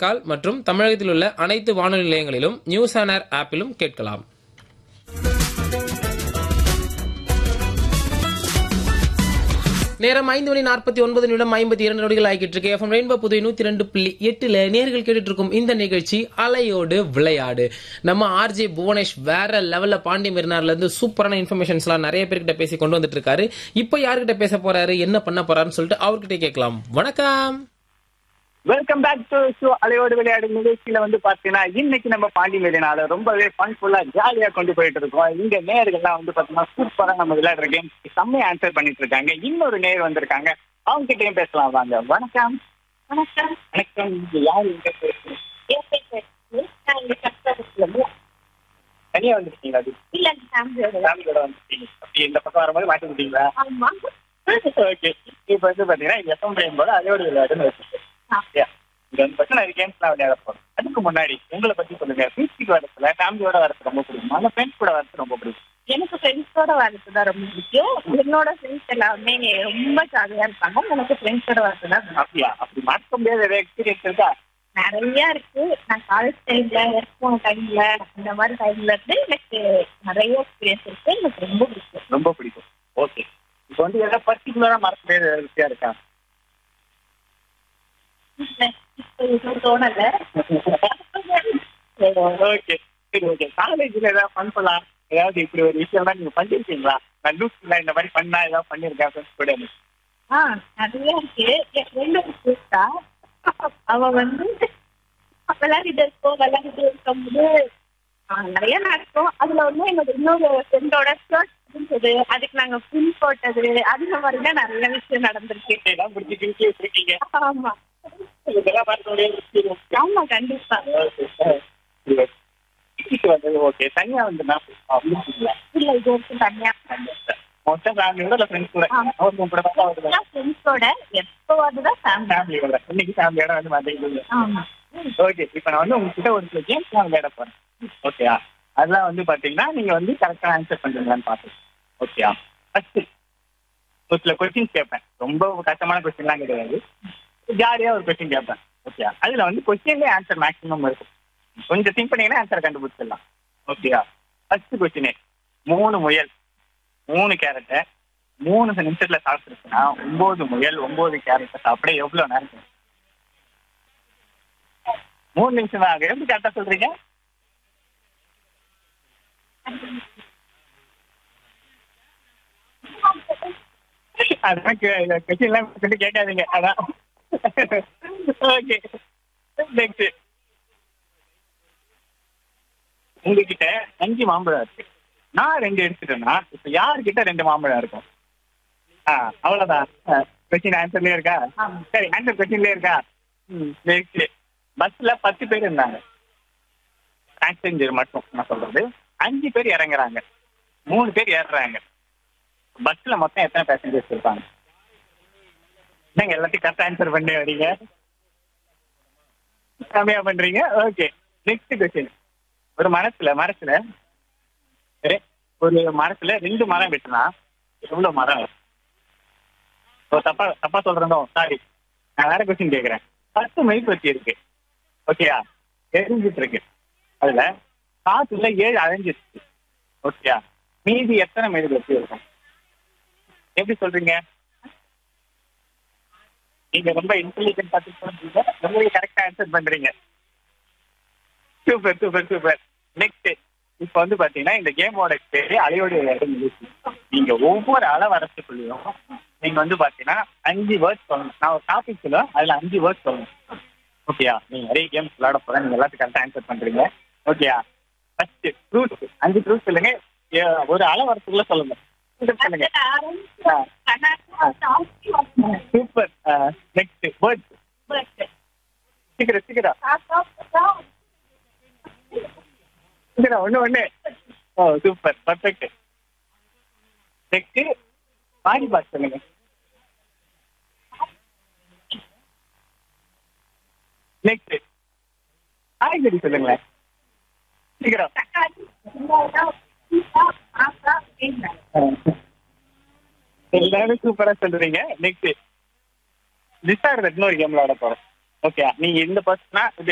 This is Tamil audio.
காரைக்கால் மற்றும் தமிழகத்தில் உள்ள அனைத்து வானொலி நிலையங்களிலும் நியூஸ் ஆன் ஏர் ஆப்பிலும் கேட்கலாம் நேரம் ஐந்து மணி நாற்பத்தி ஒன்பது நிமிடம் ஐம்பத்தி இரண்டு நொடிகள் ஆகிட்டு இருக்கு எஃப்எம் ரெயின்போ புதுவை நூத்தி ரெண்டு புள்ளி எட்டுல நேர்கள் கேட்டுட்டு இருக்கும் இந்த நிகழ்ச்சி அலையோடு விளையாடு நம்ம ஆர்ஜே புவனேஷ் வேற லெவல்ல பாண்டி மெரினார்ல இருந்து சூப்பரான இன்ஃபர்மேஷன்ஸ் எல்லாம் நிறைய பேர்கிட்ட பேசி கொண்டு வந்துட்டு இருக்காரு இப்போ யார்கிட்ட பேச போறாரு என்ன பண்ண போறாருன்னு சொல்லிட்டு அவர்கிட்ட கேட்கலாம் வணக்கம் வெல்கம் பேக் டு ஷோ அலையோடு விளையாடு நிகழ்ச்சியில வந்து பாத்தீங்கன்னா இன்னைக்கு நம்ம பாண்டி மெரினால ரொம்பவே ஃபன்ஃபுல்லா ஜாலியா கொண்டு போயிட்டு இருக்கோம் இங்க நேர்கள்லாம் வந்து பாத்தீங்கன்னா சூப்பரா நம்ம விளையாடுற கேம் செம்மையா ஆன்சர் பண்ணிட்டு இருக்காங்க இன்னொரு நேர் வந்திருக்காங்க அவங்க கிட்டயும் பேசலாம் வாங்க வணக்கம் வணக்கம் வணக்கம் நீங்க யார் இங்க பேசுறீங்க என் பேர் பேசுறேன். நான் இங்க கஷ்டப்பட்டுல இருந்து தனியா வந்துருக்கீங்களா அது இல்ல ஃபேமிலியோட ஃபேமிலியோட வந்துருக்கீங்க அப்படி இந்த பக்கம் வரும்போது மாட்டி விட்டீங்களா ஆமா ஓகே இப்போ வந்து பாத்தீங்கன்னா இங்க எஃப்எம் பிரைன் போல அலையோடு விளையாடுன்னு வச்சிருக்கேன் Yeah. இங்க வந்து பத்தி நிறைய கேம்ஸ்லாம் விளையாட போறோம் அதுக்கு முன்னாடி உங்களை பத்தி சொல்லுங்க பீச்சுக்கு வரதுல ஃபேமிலியோட வரது ரொம்ப பிடிக்கும் அந்த ஃப்ரெண்ட்ஸ் கூட வரது ரொம்ப பிடிக்கும் எனக்கு ஃப்ரெண்ட்ஸோட வரது தான் ரொம்ப பிடிக்கும் என்னோட ஃப்ரெண்ட்ஸ் எல்லாமே ரொம்ப ஜாலியா இருப்பாங்க எனக்கு ஃப்ரெண்ட்ஸோட வரது தான் ரொம்ப அப்படியா அப்படி மறக்க முடியாத ஏதாவது எக்ஸ்பீரியன்ஸ் இருக்கா நிறைய இருக்கு நான் காலேஜ் டைம்ல ஒர்க் போன டைம்ல இந்த மாதிரி டைம்ல இருந்து எனக்கு நிறைய எக்ஸ்பீரியன்ஸ் இருக்கு எனக்கு ரொம்ப பிடிக்கும் ரொம்ப பிடிக்கும் ஓகே இப்போ வந்து ஏதாவது பர்டிகுலரா மறக்க முடியாத ஏதாவது விஷயம் இருக்கா இப்போ எதுவும் தோணல ஓகே சரி ஓகே காலேஜ்ல ஏதாவது ஃபன் பண்ணலாம் ஏதாவது இப்படி ஒரு விஷயம்லாம் நீங்க பண்ணிருக்கீங்களா நான் லூஸ்ல இந்த மாதிரி பண்ணா ஏதாவது பண்ணிருக்கேன் ஃப்ரெண்ட்ஸ் கூட ஆ நிறைய இருக்கு என் ஃப்ரெண்டு இருக்கா அவ வந்து விளையாடிட்டு இருக்கோம் விளையாடிட்டு இருக்கும்போது ஆ, நிறைய நடக்கும் அதுல வந்து எங்க இன்னொரு ஃப்ரெண்டோட ஷர்ட் இருந்தது அதுக்கு நாங்க பின் போட்டது அந்த மாதிரிலாம் நிறைய விஷயம் நடந்திருக்கு எல்லாம் பிடிச்சி கிழிச்சி வச்சிருக்கீங்க ஆமா இதெல்லாம் மறக்க முடியாத எக்ஸ்பீரியன்ஸ் ஆமா கண்டிப்பா ஓகே தனியா வந்து நான் அப்படிங்களா இல்ல இது வரைக்கும் தனியா மொத்தம் ஃபேமிலியோட இல்லை ஃப்ரெண்ட்ஸ் கூட ஆமா. அவங்க கூட தான் வருது ஃப்ரெண்ட்ஸோட எப்போவாதுதான் ஃபேமிலி ஃபேமிலியோட இன்னைக்கு ஃபேமிலியோட வந்து மாட்டேங்குது ஆமா ஓகே இப்போ நான் வந்து உங்ககிட்ட ஒரு சில கேம்ஸ் நான் விளையாட போறேன் ஓகேயா அதெல்லாம் வந்து பாத்தீங்கன்னா நீங்க வந்து கரெக்டா ஆன்சர் பண்றீங்களான்னு பார்த்து ஓகேயா ஃபர்ஸ்ட் ஒரு சில கொஸ்டின்ஸ் கேட்பேன் ரொம்ப கஷ்டமான கொஸ்டின்லாம் கிடையாது ஜாலியா ஒரு கொஸ்டின் கேட்பேன் ஓகேயா அதுல வந்து கொஸ்டின்லேயே ஆன்சர் மேக்ஸிமம் இருக்கும் கொஞ்சம் திங்க் பண்ணீங்கன்னா ஆன்சர் கண்டுபிடிச்சிடலாம் ஓகேயா ஃபர்ஸ்ட் கொஸ்டினே மூணு முயல் மூணு கேரட்டை மூணு நிமிஷத்துல சாப்பிட்டுருச்சுன்னா ஒன்பது முயல் ஒன்பது கேரட்டை சாப்பிட எவ்வளவு நேரம் ஆகும்? மூணு நிமிஷம் தான் ஆகும் எப்படி கரெக்டா சொல்றீங்க அதான் கொஸ்டின் எல்லாம் சொல்லி கேட்காதீங்க அதான் ஓகே நெக்ஸ்ட் உங்ககிட்ட அஞ்சு மாம்பழம் இருக்கு நான் ரெண்டு எடுத்துட்டேன்னா இப்ப யாருக்கிட்ட ரெண்டு மாம்பழம் இருக்கும் ஆ அவ்வளவுதான் கொஸ்டின் ஆன்சர்லயே இருக்கா ஆமா. சரி ஆன்சர் கொஸ்டின்லயே இருக்கா நெக்ஸ்ட் பஸ்ல பத்து பேர் இருந்தாங்க பேசஞ்சர் மட்டும் நான் சொல்றது அஞ்சு பேர் இறங்குறாங்க மூணு பேர் ஏறுறாங்க பஸ்ல மொத்தம் எத்தனை பேசஞ்சர்ஸ் இருப்பாங்க என்னங்க எல்லாத்தையும் கரெக்ட் ஆன்சர் பண்ணி வரீங்க கம்மியா பண்றீங்க ஓகே நெக்ஸ்ட் கொஸ்டின் ஒரு மரத்துல மரத்துல சரி, ஒரு மரத்துல ரெண்டு மரம் வெட்டினா எவ்வளவு மரம் வரும்? ஓ, தப்பா தப்பா சொல்றேனோ சாரி நான் வேற கொஸ்டின் கேக்குறேன் பத்து மெழுகுவர்த்தி இருக்கு ஓகேயா எரிஞ்சிட்டு இருக்கு அதுல காத்துல ஏழு அழிஞ்சிருச்சு ஓகேயா மீதி எத்தனை மெழுகுவர்த்தி இருக்கும் எப்படி சொல்றீங்க நீங்க ரொம்ப இன்டெலிஜென்ட் பார்த்து ரொம்ப கரெக்டா ஆன்சர் பண்றீங்க சூப்பர் சூப்பர் சூப்பர் நெக்ஸ்ட் இப்போ வந்து பாத்தீங்கன்னா இந்த கேமோட பேரு அலையோட விளையாட்டு நிகழ்ச்சி நீங்க ஒவ்வொரு அள வரத்துக்குள்ளயும் நீங்க வந்து பாத்தீங்கன்னா அஞ்சு வேர்ட்ஸ் சொல்லணும் நான் ஒரு டாபிக் சொல்லுவேன் அதுல அஞ்சு வேர்ட்ஸ் சொல்லணும் ஓகேயா நீங்க நிறைய கேம்ஸ் விளையாட போறேன் நீங்க எல்லாத்துக்கும் கரெக்டா ஆன்சர் பண்றீங்க ஓகேயா ஃபர்ஸ்ட் ஃப்ரூட்ஸ் அஞ்சு ஃப்ரூட்ஸ் சொல்லுங்க ஏ, ஒரு அள வரத்துக்குள்ள சொல்லுங்க Answer சொல்லுங்க சூப்பர் நெக்ஸ்ட் வேர்ட்ஸ் சீக்கிரம் சீக்கிரம் சீக்கிரம் ஒண்ணு ஒண்ணு ஓ super perfect next body part சொல்லுங்க நெக்ஸ்ட் காய்கறி சொல்லுங்களேன் சீக்கிரம் எல்லாரும் சூப்பரா சொல்றீங்க நெக்ஸ்ட் டிஸ்டார் இன்னொரு கேம் விளையாட போறோம் ஓகே நீங்க இந்த பர்சனா